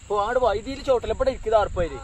ഓ അങ്ങോട്ട് പോയി ഇതിൽ ചോട്ടിലെപ്പടെ ഇരിക്കുന്നത് ആർപ്പായി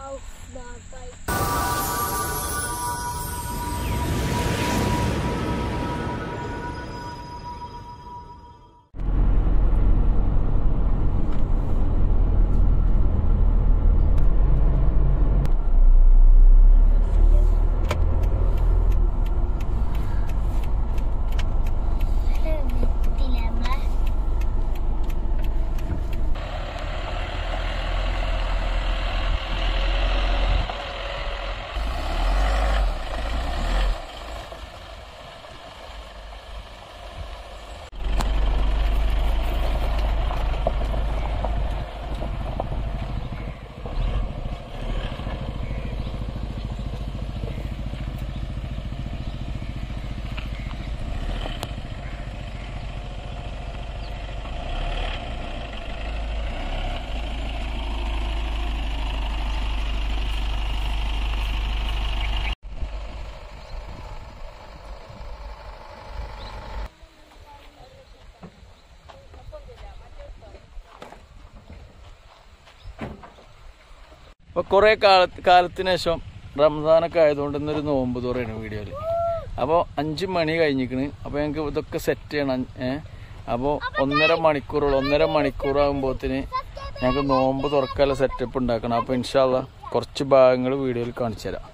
അപ്പൊ കുറെ കാലത്ത് കാലത്തിന് ശേഷം റംസാനൊക്കെ ആയതുകൊണ്ട് ഇന്നൊരു നോമ്പ് തുറയാണ് വീഡിയോയിൽ അപ്പോൾ അഞ്ച് മണി കഴിഞ്ഞിക്കണ് അപ്പോൾ ഞങ്ങൾക്ക് ഇതൊക്കെ സെറ്റ് ചെയ്യണം ഏഹ് അപ്പോൾ ഒന്നര മണിക്കൂറുള്ള ഒന്നര മണിക്കൂറാകുമ്പോത്തിന് ഞങ്ങൾക്ക് നോമ്പ് തുറക്കാനുള്ള സെറ്റപ്പ് ഉണ്ടാക്കണം അപ്പോൾ ഇൻഷാല്ല കുറച്ച് ഭാഗങ്ങൾ വീഡിയോയിൽ കാണിച്ചു തരാം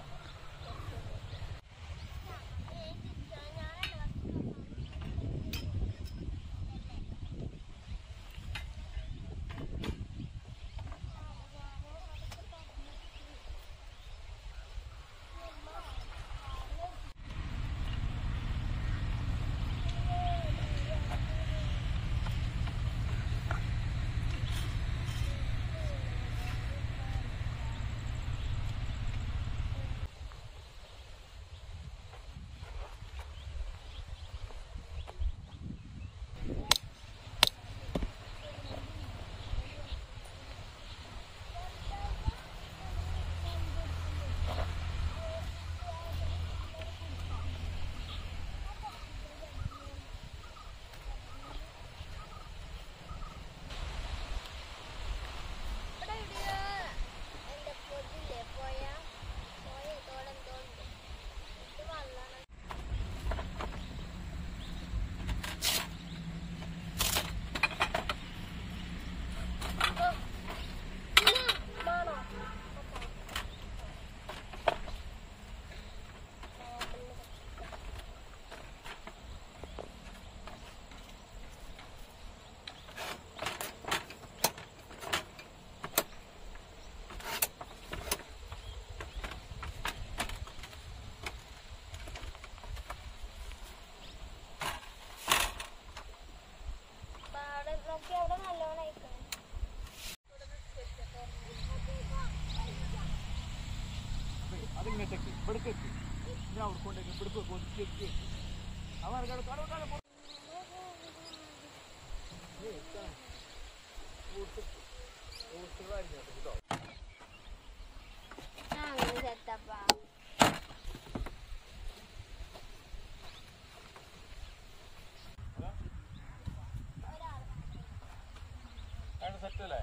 സെറ്റല്ലേ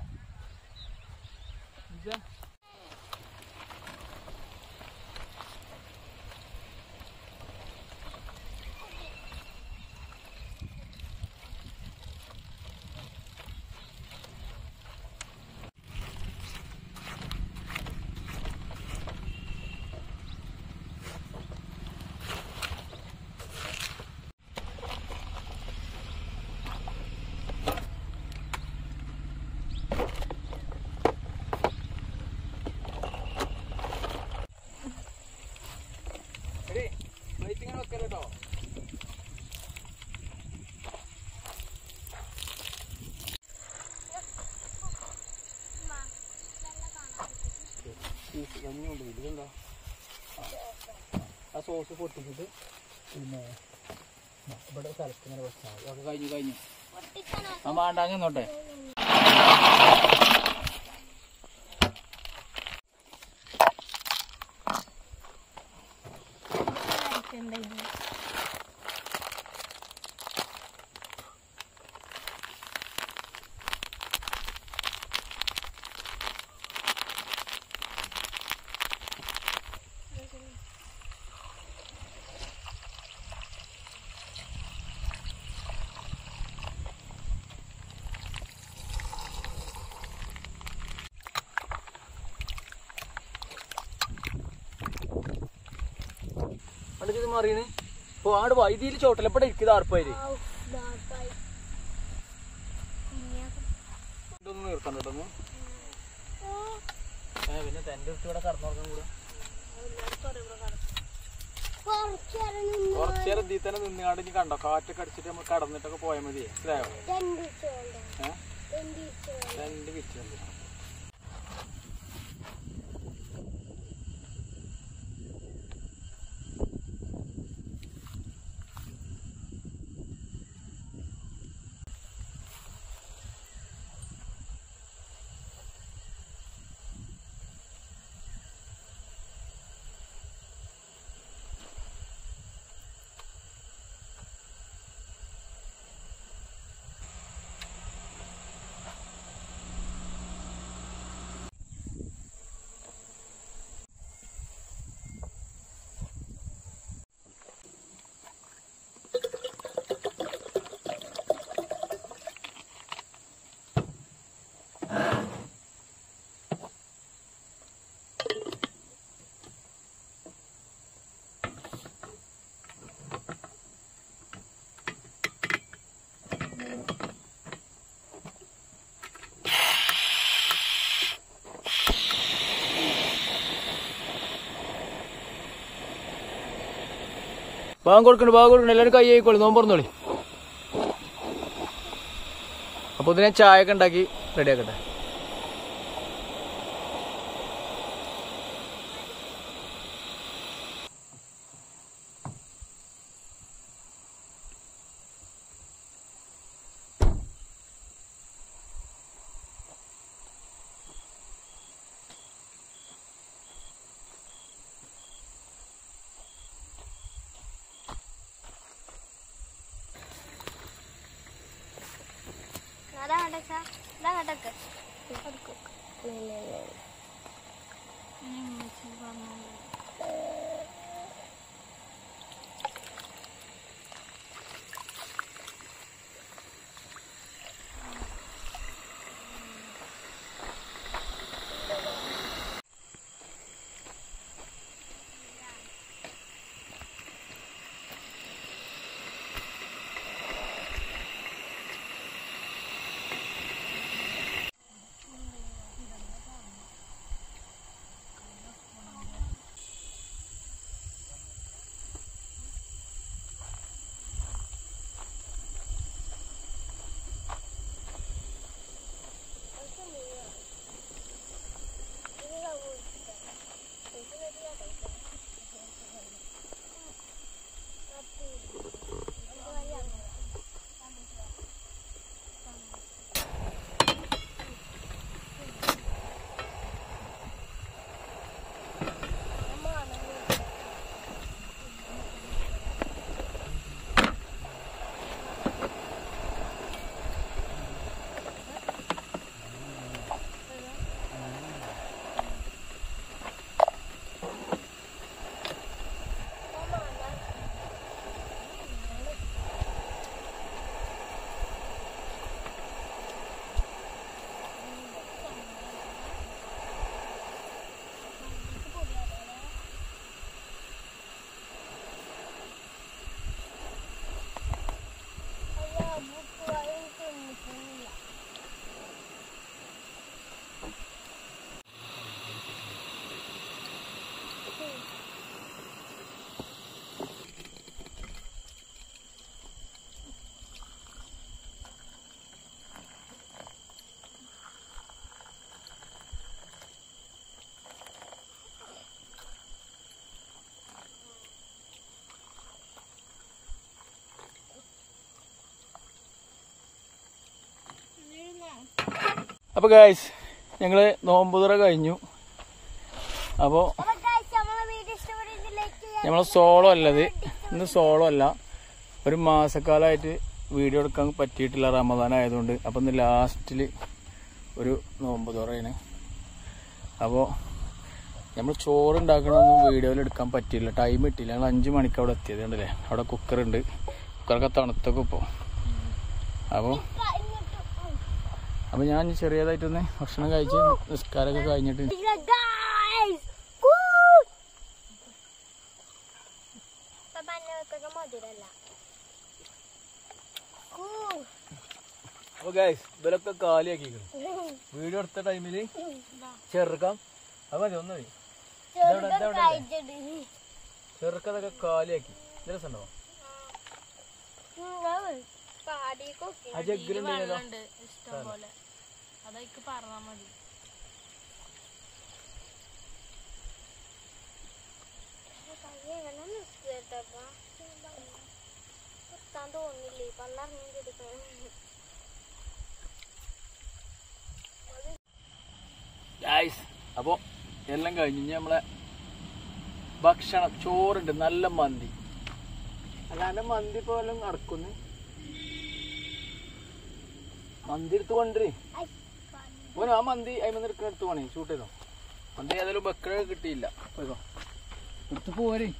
എടീ, plate ഇങ്ങനെ വെക്കല്ലേട്ടോ. ഈ കഞ്ഞിയുണ്ട്, ഇതിലെന്താ? ആ സോസ് പൊട്ടിച്ചിട്ട് പിന്നെ ഇവിടെ സ്ഥലത്ത് ഇങ്ങനെ വെച്ചാൽ മതി ഒക്കെ കഴിഞ്ഞു കഴിഞ്ഞു ആ വേണ്ടാങ്ങ് നോട്ടെ ഇത് മറിയണ് ഇപ്പൊ ആട് വൈദ്യുതിയിൽ ചോട്ടലപ്പടെ ഇരിക്കുന്നത് ആർപ്പായിര് ഇതൊന്നും നിർത്തണ്ട കേട്ടോ ഒന്ന്. ഏ, പിന്നെ തന്റെ അടുത്ത് ഇവിടെ കടന്നുറങ്ങാൻ കൂടെ കുറച്ചു നേരം ഇതിൽ തന്നെ നിന്നുകാണ്ട് ഇനി കണ്ടോ കാറ്റൊക്കെ അടിച്ചിട്ട് നമ്മൾ കടന്നിട്ടൊക്കെ പോയാൽ മതി മനസ്സിലായോ ഏഹ് രണ്ട് കിച്ചുണ്ട് ഭാഗം കൊടുക്കണ്ട ഭാഗം കൊടുക്കണ്ട എല്ലാവരും കൈ ആയിക്കോളി നോമ്പ് പറഞ്ഞോളി അപ്പൊ ഇതിനെ ചായ ഒക്കെ ഉണ്ടാക്കി റെഡി ആക്കട്ടെ അപ്പൊ ഗായ്സ് ഞങ്ങള് നോമ്പുതുറ കഴിഞ്ഞു അപ്പോ നമ്മളെ സോളോ അല്ലത് ഇന്ന് സോളോ അല്ല ഒരു മാസക്കാലമായിട്ട് വീഡിയോ എടുക്കാൻ പറ്റിയിട്ടില്ല റമദാൻ ആയതുകൊണ്ട് അപ്പൊ ഇന്ന് ലാസ്റ്റില് ഒരു നോമ്പ് തുറയാണ് അപ്പോൾ നമ്മൾ ചോറ് ഉണ്ടാക്കണമൊന്നും വീഡിയോയിൽ എടുക്കാൻ പറ്റിയില്ല ടൈം കിട്ടിയില്ല ഞങ്ങൾ അഞ്ച് മണിക്ക് അവിടെ എത്തിയത് ഉണ്ടല്ലേ അവിടെ കുക്കറുണ്ട് കുക്കറൊക്കെ തണുത്തൊക്കെ ഇപ്പോൾ അപ്പോൾ അപ്പോൾ ഞാൻ ചെറിയതായിട്ടൊന്ന് ഭക്ഷണം കഴിച്ച് നിസ്കാരമൊക്കെ കഴിഞ്ഞിട്ട് Guys! അത്ര മധുരല്ല അപ്പൊ ഗൈസ് ഇവരൊക്കെ കാലിയാക്കിക്കണം വീഡിയോ എടുത്ത ടൈമില് ചെറുക്കാം അത് മതി ഒന്ന് മതി ഇതെവിടെ- ഇതെവിടെ ഇല്ലേ? ചെറുക്കതൊക്കെ കാലിയാക്കി ഇത് രസമുണ്ടോ പാടിയൊക്കെ ആ ജഗ്ഗിലുണ്ടല്ലോ ഇഷ്ടം പോലെ അതൊക്കെ പറഞ്ഞാൽ മതി നിർത്താൻ തോന്നില്ലേ പള്ളറിഞ്ഞു കൊടുക്കണം ഗൈസ് അപ്പൊ എല്ലാം കഴിഞ്ഞ് ഇനി നമ്മളെ ഭക്ഷണം ചോറുണ്ട് നല്ല മന്തി അല്ലാണ്ട് മന്തി ഇപ്പൊ വല്ലതും നടക്കുന്നു മന്തി എടുത്ത് കൊണ്ടുവരേ ഓനോ ആ മന്തി അയിമെന്ന് എടുക്കുന്ന എടുത്ത് പോണേ ഷൂട്ട് ചെയ്തോ മന്തി ഏതായാലും ബക്കറ കിട്ടിയില്ല പോയിക്കോ എടുത്ത് പോരെ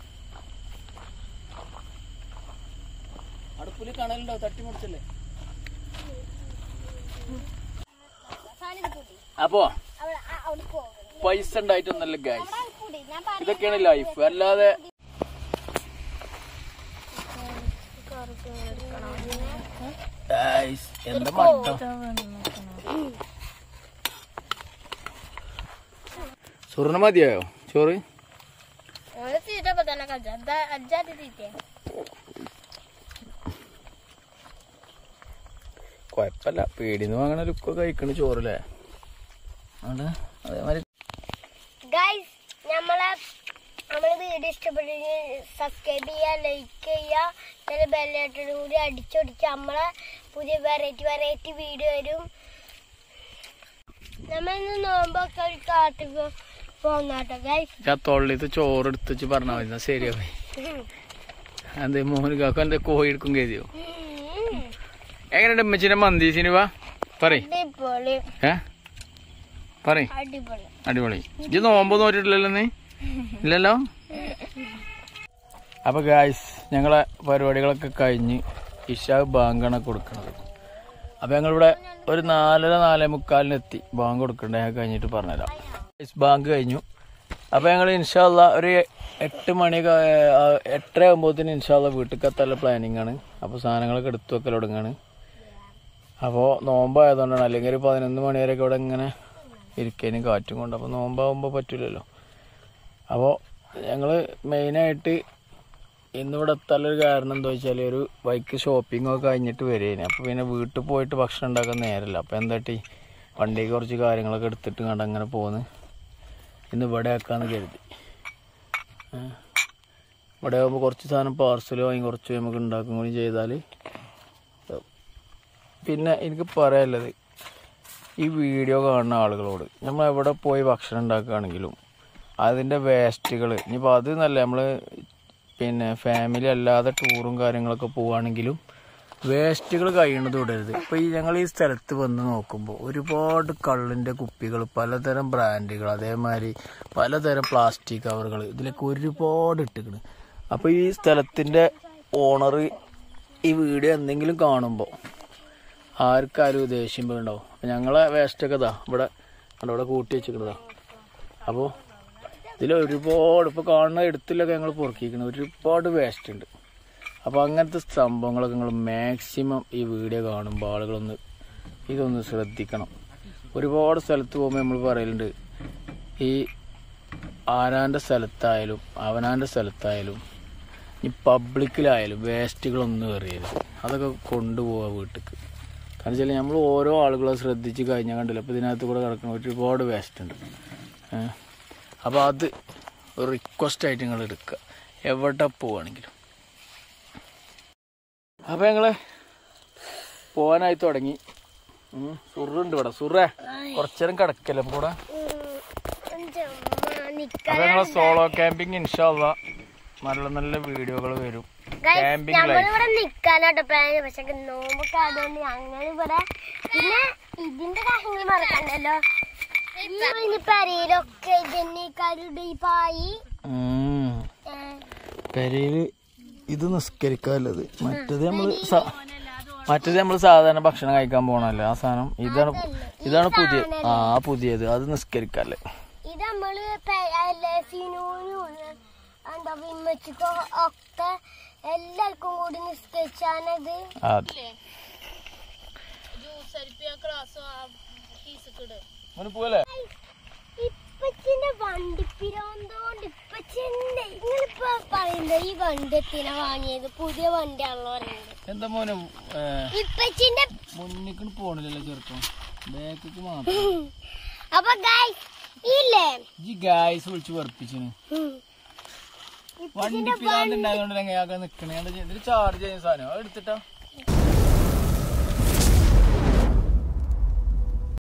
അടുപ്പില് കണലുണ്ടോ തട്ടി മുടിച്ചല്ലേ അപ്പോ അവിടെ ആ- അവിടെ പോകണം പൈസ ഉണ്ടായിട്ടൊന്നല്ല ഗൈസ് അവിടെ കൂടി ഞാൻ പറയാം ഇതൊക്കെയാണ് ലൈഫ് അല്ലാതെ ഗൈസ്, എന്താ മട്ടം സുറിന മതിയായോ ചോറ് ഞങ്ങള് തീറ്റപ്പോ തന്നെ കഴിച്ചു അഞ്ചാ അഞ്ചാറ് തീറ്റ കൊഴപ്പല്ല പേടിന്ന് വാങ്ങണ ലുക്കൊക്കെ കഴിക്കണ ചോറല്ലേ അവിടെ അതേമാതിരി ഗൈസ് നമ്മളെ നമ്മളെ വീഡിയോ ഇഷ്ടപ്പെട്ടെങ്കിൽ സബ്സ്ക്രൈബ് ചെയ്യുക ലൈക്ക് ചെയ്യുക പിന്നെ ബെല്ലൈട്ടോട് കൂടി അടിച്ചൊടിച്ച് നമ്മളെ പുതിയ വെറൈറ്റി വെറൈറ്റി വീഡിയോ വരും നമ്മൾ ഇന്ന് നോമ്പൊക്കെ ഒരു കാട്ടി പോന്നാട്ടോ ഗൈസ് ആ തൊള്ളിത്ത് ചോറ് എടുത്ത് വെച്ച് പറഞ്ഞാൽ മതി എന്നാ ശരിയായി അതെ മോഹൻ കാക്ക എന്റെ കോഴി എടുക്കും കരുതിയോ എങ്ങനെയുണ്ട് ഉമ്മച്ചിന്റെ മന്തി സിനിമ പറയ് അടിപൊളി ഏ പറയ് അടിപൊളി അടിപൊളി ഇജ്ജ് നോമ്പ് നോറ്റിട്ടില്ലല്ലോ നീ ഇല്ലല്ലോ അപ്പൊ ഗായ്സ് ഞങ്ങളെ പരിപാടികളൊക്കെ കഴിഞ്ഞ് ഇഷാ ബാങ്കാണ് കൊടുക്കുന്നത് അപ്പൊ ഞങ്ങളിവിടെ ഒരു നാലര നാലേ മുക്കാലിന് എത്തി ബാങ്ക് കൊടുക്കണ്ടേ ഞാൻ കഴിഞ്ഞിട്ട് പറഞ്ഞുതരാം ഗൈസ്, ബാങ്ക് കഴിഞ്ഞു അപ്പൊ ഞങ്ങൾ ഇൻഷാല്ല ഒരു എട്ട് മണി എട്ടര ആകുമ്പോഴത്തേന് ഇൻഷാല്ല വീട്ടിൽ എത്താനുള്ള പ്ലാനിങ് ആണ് അപ്പൊ സാധനങ്ങളൊക്കെ എടുത്തു വെക്കൽ തുടങ്ങാണ് അപ്പോൾ നോമ്പായതുകൊണ്ടാണ് അല്ലെങ്കിൽ ഒരു പതിനൊന്ന് മണി വരെയൊക്കെ ഇവിടെ ഇങ്ങനെ ഇരിക്കാനും കാറ്റും കൊണ്ട് അപ്പോൾ നോമ്പാകുമ്പോൾ പറ്റില്ലല്ലോ അപ്പോൾ ഞങ്ങൾ മെയിനായിട്ട് ഇന്നിവിടെ എത്താനൊരു കാരണം എന്താ വെച്ചാൽ ഒരു ബൈക്ക് ഷോപ്പിംഗ് ഒക്കെ കഴിഞ്ഞിട്ട് വരികയാണ് അപ്പോൾ പിന്നെ വീട്ടിൽ പോയിട്ട് ഭക്ഷണം ഉണ്ടാക്കാൻ നേരമില്ല അപ്പോൾ എന്താട്ടി വണ്ടിക്ക് കുറച്ച് കാര്യങ്ങളൊക്കെ എടുത്തിട്ട് കണ്ട് അങ്ങനെ പോന്ന് ഇന്ന് ഇവിടെ ആക്കാന്ന് കരുതി ഏ. ഇവിടെ ആകുമ്പോൾ കുറച്ച് സാധനം പാർസൽ വാങ്ങി കുറച്ച് നമുക്ക് ഉണ്ടാക്കും കൂടി ചെയ്താൽ പിന്നെ എനിക്ക് പറയാനുള്ളത് ഈ വീഡിയോ കാണുന്ന ആളുകളോട് നമ്മൾ എവിടെ പോയി ഭക്ഷണം ഉണ്ടാക്കുകയാണെങ്കിലും അതിൻ്റെ വേസ്റ്റുകൾ ഇനിയിപ്പോൾ അത് നല്ല നമ്മൾ പിന്നെ ഫാമിലി അല്ലാതെ ടൂറും കാര്യങ്ങളൊക്കെ പോവുകയാണെങ്കിലും വേസ്റ്റുകൾ കഴിയണത് വിടരുത് ഇപ്പോൾ ഈ ഞങ്ങൾ ഈ സ്ഥലത്ത് വന്ന് നോക്കുമ്പോൾ ഒരുപാട് കള്ളിൻ്റെ കുപ്പികൾ പലതരം ബ്രാൻഡുകൾ അതേമാതിരി പലതരം പ്ലാസ്റ്റിക് കവറുകൾ ഇതിലൊക്കെ ഒരുപാട് ഇട്ടിക്കണ് അപ്പോൾ ഈ സ്ഥലത്തിൻ്റെ ഓണർ ഈ വീഡിയോ എന്തെങ്കിലും കാണുമ്പോൾ ആർക്കാരും ദേഷ്യം വീണ്ടാവും അപ്പം ഞങ്ങളെ വേസ്റ്റൊക്കെ ഇതാ ഇവിടെ അവിടെ ഇവിടെ കൂട്ടി വെച്ചിരിക്കണതാ അപ്പോൾ ഇതിൽ ഒരുപാട് ഇപ്പോൾ കാണുന്ന എടുത്തിലൊക്കെ ഞങ്ങൾ പൊറുക്കിയിരിക്കുന്നത് ഒരുപാട് വേസ്റ്റ് ഉണ്ട് അപ്പോൾ അങ്ങനത്തെ സംഭവങ്ങളൊക്കെ നിങ്ങൾ മാക്സിമം ഈ വീഡിയോ കാണുമ്പോൾ ആളുകളൊന്ന് ഇതൊന്ന് ശ്രദ്ധിക്കണം ഒരുപാട് സ്ഥലത്ത് പോകുമ്പോൾ നമ്മൾ പറയലുണ്ട് ഈ ആരാൻ്റെ സ്ഥലത്തായാലും അവനാൻ്റെ സ്ഥലത്തായാലും ഈ പബ്ലിക്കിലായാലും വേസ്റ്റുകളൊന്നും എറിയരുത് അതൊക്കെ കൊണ്ടുപോവുക വീട്ടിലേക്ക് കാരണം വെച്ചാൽ നമ്മൾ ഓരോ ആളുകളെ ശ്രദ്ധിച്ച് കഴിഞ്ഞാൽ കണ്ടില്ല അപ്പോൾ ഇതിനകത്ത് കൂടെ കിടക്കുന്ന ഒരുപാട് വേസ്റ്റ് ഉണ്ട് ഏഹ് അപ്പോൾ അത് ഒരു റിക്വസ്റ്റ് ആയിട്ട് നിങ്ങൾ എടുക്കുക എവിടെ പോവുകയാണെങ്കിലും അപ്പോൾ ഞങ്ങൾ പോകാനായി തുടങ്ങി ഉം, സുറുണ്ട് ഇവിടെ സുറേ കുറച്ചേരം കിടക്കല്ലേ അപ്പോൾ കൂടെ അപ്പോൾ ഞങ്ങൾ സോളോ ക്യാമ്പിങ് ഇൻഷാല്ല നല്ല നല്ല വീഡിയോകൾ വരും ക്യാമ്പിംഗ് ലൈഫ് നമ്മളിവിടെ നിക്കാനാട്ടോ പ്ലാൻ പക്ഷെ നോമ്പൊക്കെ ആയതുകൊണ്ട് ഞങ്ങൾ ഇവിടെ പിന്നെ ഇതിന്റെ കാര്യങ്ങൾ മറക്കണ്ടല്ലോ ഈ പെരയിലൊക്കെ ജന്നിക്കാരുടെ ഈ പായി ഉം. ഏ, പെരയില് ഇത് നിസ്കരിക്കാനുള്ളത് മറ്റേത് നമ്മള് സ- മറ്റേത് നമ്മൾ സാധാരണ ഭക്ഷണം കഴിക്കാൻ പോകണല്ലോ ആ സാധനം ഇതാണ് ഇതാണ് പുതിയ ആ പുതിയത് അത് നിസ്കരിക്കാല്ലേ ഇത് നമ്മള് പെ- അല്ല, സിനുവിനും എന്താ വിമ്മച്ചിക്കോ ഒക്കെ എല്ലാവർക്കും കൂടി നിസ്കരിച്ചാനത് അതെ ജ്യൂസ് അരിപ്പിയ ക്ലാസ് കീസക്കിട് മോന് പോവല്ലേ ഇപ്പച്ചിന്റെ വണ്ടിപ്പിരോന്തോണ്ട് ഇപ്പച്ചിന്റെ നിങ്ങളിപ്പോ പറയുന്നത് ഈ വണ്ടി എത്തിനാ വാങ്ങിയത് പുതിയ വണ്ടിയാണല്ലോ പറയുന്നത് എന്താ മോനെ ഇപ്പച്ചിന്റെ മുന്നിക്ക് പോണില്ലല്ലോ ചെറുപ്പം ബാക്കിക്ക് മാത്രം അപ്പൊ ഗൈസ് ഇല്ലേ ഈ ഗായ്സ് വിളിച്ച് വെറുപ്പിച്ചിന് ഉം. വണ്ടി പിതാണ്ട് ഉണ്ടായതുകൊണ്ട് ഞങ്ങൾക്ക് നിക്കണേ ഇതിൽ ചാർജ് ചെയ്യുന്ന സാധനം അത് എടുത്തിട്ടാ